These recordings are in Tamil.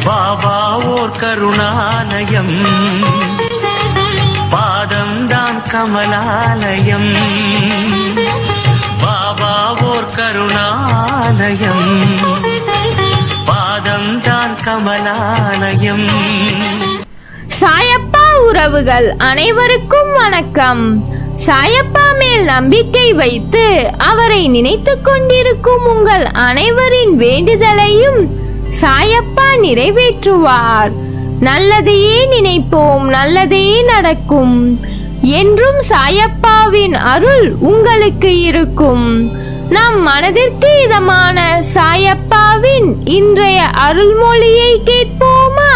பாபா ஓர் கருணாலயம் பாதம்தான் கமலாலயம் பாபா ஓர் கருணாலயம் பாதம்தான் கமலாலயம் சாயப்பா உறவுகள் அனைவருக்கும் வணக்கம் சாயப்பா மேல் நம்பிக்கை வைத்து அவரை நினைத்துக் கொண்டிருக்கும் உங்கள் அனைவரின் வேண்டுதலையும் சாயப்பா நிறைவேற்றுவார் நல்லதையே நினைப்போம் நல்லதே நடக்கும் என்றும் சாயப்பாவின் அருள் உங்களுக்கு இருக்கும் நம் மனதிற்கு இதமான சாயப்பாவின் இன்றைய அருள்மொழியை கேட்போமா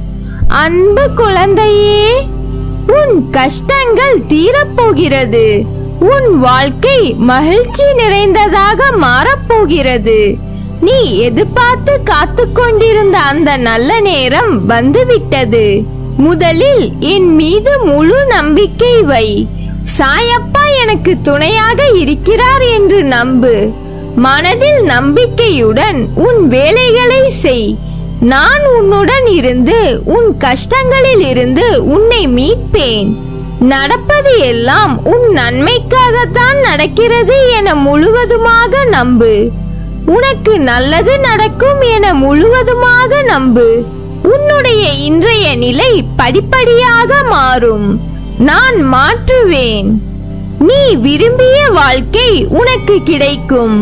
அன்பு குழந்தையே உன் கஷ்டங்கள் தீரப்போகிறது உன் வாழ்க்கை மகிழ்ச்சி நிறைந்ததாக மாறப்போகிறது நீ எதிர்பார்த்து காத்து கொண்டிருந்த அந்த நல்ல நேரம் வந்துவிட்டது முதலில் என் மீது முழு நம்பிக்கை வை சாயப்பா எனக்கு துணையாக இருக்கிறார் என்று நம்பு மனதில் நம்பிக்கையுடன் உன் வேலைகளை செய் நான் உன்னுடன் இருந்து உன் கஷ்டங்களில் இருந்து உன்னை மீட்பேன் நடப்பது எல்லாம் உன் நன்மைக்காகத்தான் நடக்கிறது என முழுவதுமாக நம்பு உனக்கு நல்லது நடக்கும் என முழுவதுமாக நம்பு உன்னுடைய இன்றைய நிலை படிப்படியாக மாறும் நான் மாற்றுவேன் நீ விரும்பிய வாழ்க்கை உனக்கு கிடைக்கும்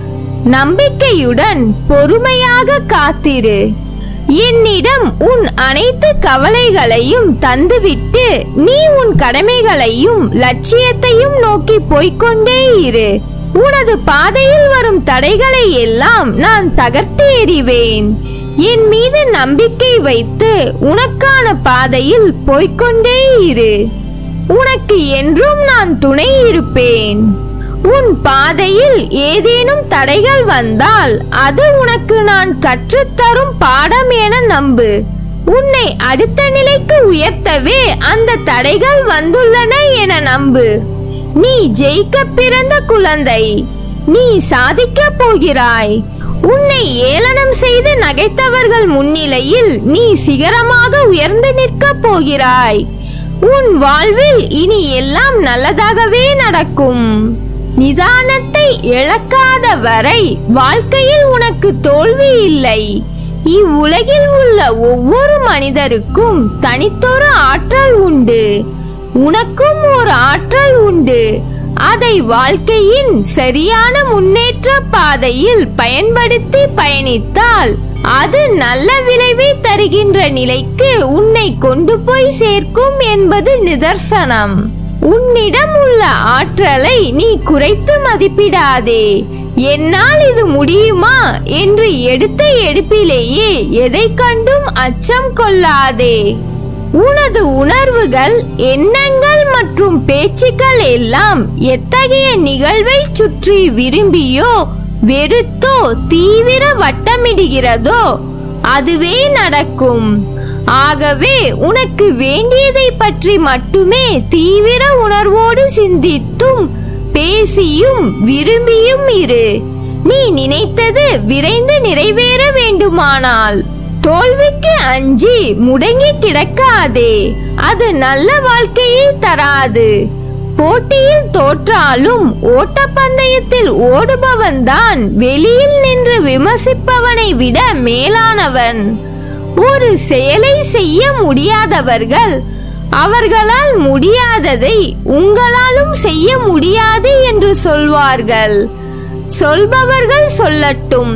நம்பிக்கையுடன் பொறுமையாக காத்திரு என்னிடம் உன் அனைத்து கவலைகளையும் தந்துவிட்டு நீ உன் கடமைகளையும் லட்சியத்தையும் நோக்கி போய்க்கொண்டே இரு உனது பாதையில் வரும் தடைகளை எல்லாம் நான் தகர்த்து எறிவேன் என் மீது நம்பிக்கை வைத்து உனக்கான பாதையில் போய்க்கொண்டே இரு உனக்கு என்றும் நான் துணை இருப்பேன் உன் பாதையில் ஏதேனும் தடைகள் வந்தால் அது உனக்கு நான் கற்றுத்தரும் பாடம் என நம்பு உன்னை அடுத்த நிலைக்கு உயர்த்தவே அந்த தடைகள் வந்துள்ளன என நம்பு நீ ஜெயிக்க பிறந்த குழந்தை நீ சாதிக்க போகிறாய் உன்னை ஏளனம் செய்து நகைத்தவர்கள் முன்னிலையில் நீ சிகரமாக உயர்ந்து நிற்கப் போகிறாய் உன் வாழ்வில் இனி எல்லாம் நல்லதாகவே நடக்கும் நிதானத்தை இழக்காத வரை வாழ்க்கையில் உனக்கு தோல்வி இல்லை இவ்வுலகில் உள்ள ஒவ்வொரு மனிதருக்கும் தனித்தொரு ஆற்றல் உண்டு உனக்கும் ஒரு ஆற்றல் உண்டு அதை வாழ்க்கையின் சரியான முன்னேற்ற பாதையில் பயன்படுத்தி பயணித்தால் அது நல்ல விளைவை தருகின்ற நிலைக்கு உன்னை கொண்டு போய் சேர்க்கும் என்பது நிதர்சனம் உன்னிடம் உள்ள ஆற்றலை நீ குறைத்து மதிப்பிடாதே என்னால் இது முடியுமா என்று எடுத்த எடுப்பிலேயே எதை கண்டும் அச்சம் கொள்ளாதே உனது உணர்வுகள் எண்ணங்கள் மற்றும் பேச்சுக்கள் எல்லாம் எத்தகைய நிகழ்வை சுற்றி விரும்பியோ வெறுத்தோ தீவிர வட்டமிடுகிறதோ அதுவே நடக்கும் ஆகவே உனக்கு வேண்டியதை பற்றி மட்டுமே தீவிர உணர்வோடு சிந்தித்தும் பேசியும் விரும்பியும் இரு நீ நினைத்தது விரைந்து நிறைவேற வேண்டுமானால் தோல்விக்கு அஞ்சி முடங்கி கிடக்காதே அது நல்ல வாழ்க்கையை தராது போட்டியில் தோற்றாலும் ஓட்டப்பந்தயத்தில் ஓடுபவன் தான் வெளியில் நின்று விமர்சிப்பவனை விட மேலானவன் ஒரு செயலை செய்ய முடியாதவர்கள் அவர்களால் முடியாததை உங்களாலும் செய்ய முடியாது என்று சொல்வார்கள் சொல்பவர்கள் சொல்லட்டும்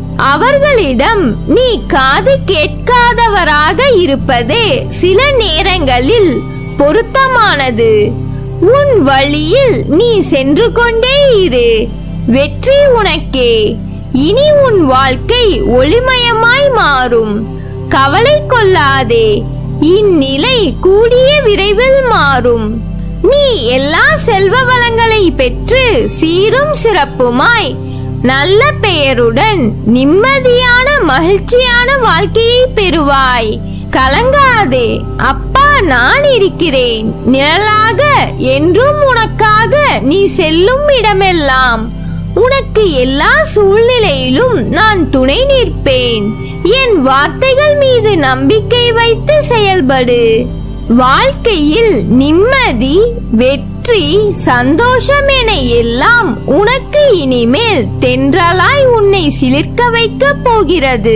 அவர்களிடம் நீ காது கேட்காதவராக இருப்பதே சில நேரங்களில் பொருத்தமானது உன் வழியில் நீ சென்று கொண்டே இரு வெற்றி உனக்கே இனி உன் வாழ்க்கை ஒளிமயமாய் மாறும் கவலை கொள்ளாதே இந்நிலை கூடிய விரைவில் மாறும் நீ எல்லா செல்வ வளங்களை பெற்று சீரும் சிறப்புமாய் நல்ல பெயருடன் நிம்மதியான மகிழ்ச்சியான வாழ்க்கையை பெறுவாய் கலங்காதே அப்பா நான் இருக்கிறேன் நிழலாக என்றும் உனக்காக நீ செல்லும் இடமெல்லாம் உனக்கு எல்லா சூழ்நிலையிலும் நான் துணை நிற்பேன் என் வார்த்தைகள் மீது நம்பிக்கை வைத்து செயல்படு வாழ்க்கையில் நிம்மதி வெற்றி சந்தோஷம் என எல்லாம் உனக்கு இனிமேல் தென்றலாய் உன்னை சிலிர்க்க வைக்கப் போகிறது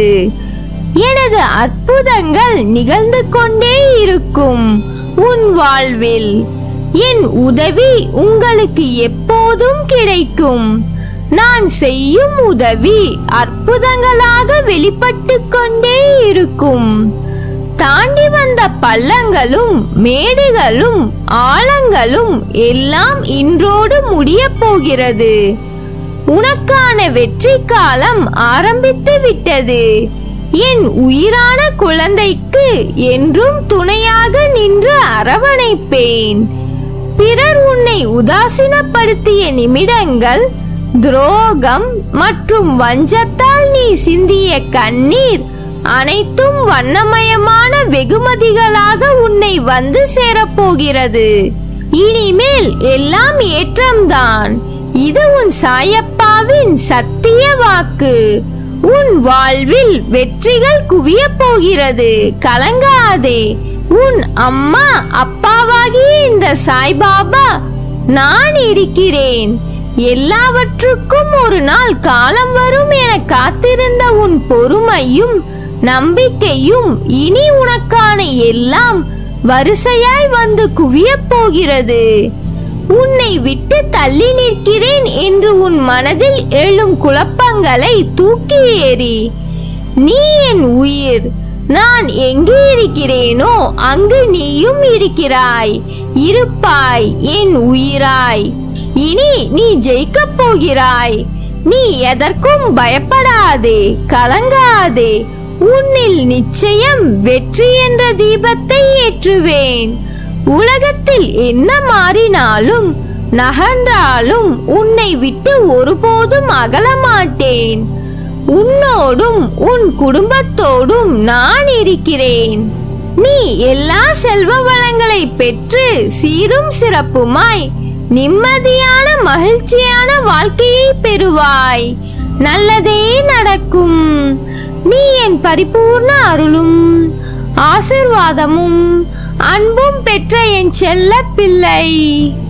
எனது அற்புதங்கள் நிகழ்ந்து கொண்டே இருக்கும் உன் வாழ்வில் என் உதவி உங்களுக்கு எப்போதும் கிடைக்கும் நான் செய்யும் உதவி அற்புதங்களாக வெளிப்பட்டு கொண்டே இருக்கும் தாண்டி வந்த பள்ளங்களும் மேடுகளும் ஆழங்களும் எல்லாம் இன்றோடு முடியப் போகிறது உனக்கான வெற்றி காலம் ஆரம்பித்து விட்டது என் உயிரான குழந்தைக்கு என்றும் துணையாக நின்று அரவணைப்பேன் பிறர் உன்னை உதாசீனப்படுத்திய நிமிடங்கள் துரோகம் மற்றும் வஞ்சத்தால் நீ சிந்திய கண்ணீர் அனைத்தும் வண்ணமயமான வெகுமதிகளாக உன்னை வந்து சேரப்போகிறது இனிமேல் எல்லாம் ஏற்றம்தான் இது உன் சாயப்பாவின் சத்திய வாக்கு உன் வாழ்வில் வெற்றிகள் குவியப் போகிறது கலங்காதே உன் அம்மா அப்பாவாகிய இந்த சாய்பாபா நான் இருக்கிறேன் எல்லாவற்றுக்கும் ஒரு நாள் காலம் வரும் என காத்திருந்த உன் பொறுமையும் நம்பிக்கையும் இனி உனக்கான எல்லாம் வரிசையாய் வந்து குவியப் போகிறது உன்னை விட்டு தள்ளி நிற்கிறேன் என்று உன் மனதில் எழும் குழப்பங்களை தூக்கி ஏறி நீ என் உயிர் நான் எங்கு இருக்கிறேனோ அங்கு நீயும் இருக்கிறாய் இருப்பாய் என் உயிராய் இனி நீ ஜெயிக்கப் போகிறாய் நீ எதற்கும் பயப்படாதே கலங்காதே உன்னில் நிச்சயம் வெற்றி என்ற தீபத்தை ஏற்றுவேன் உலகத்தில் என்ன மாறினாலும் நகன்றாலும் உன்னை விட்டு ஒருபோதும் அகல மாட்டேன் உன்னோடும் உன் குடும்பத்தோடும் நான் இருக்கிறேன் நீ எல்லா செல்வ வளங்களை பெற்று சீரும் சிறப்புமாய் நிம்மதியான மகிழ்ச்சியான வாழ்க்கையை பெறுவாய் நல்லதே நடக்கும் நீ என் பரிபூர்ண அருளும் ஆசிர்வாதமும் அன்பும் பெற்ற என் செல்ல பிள்ளை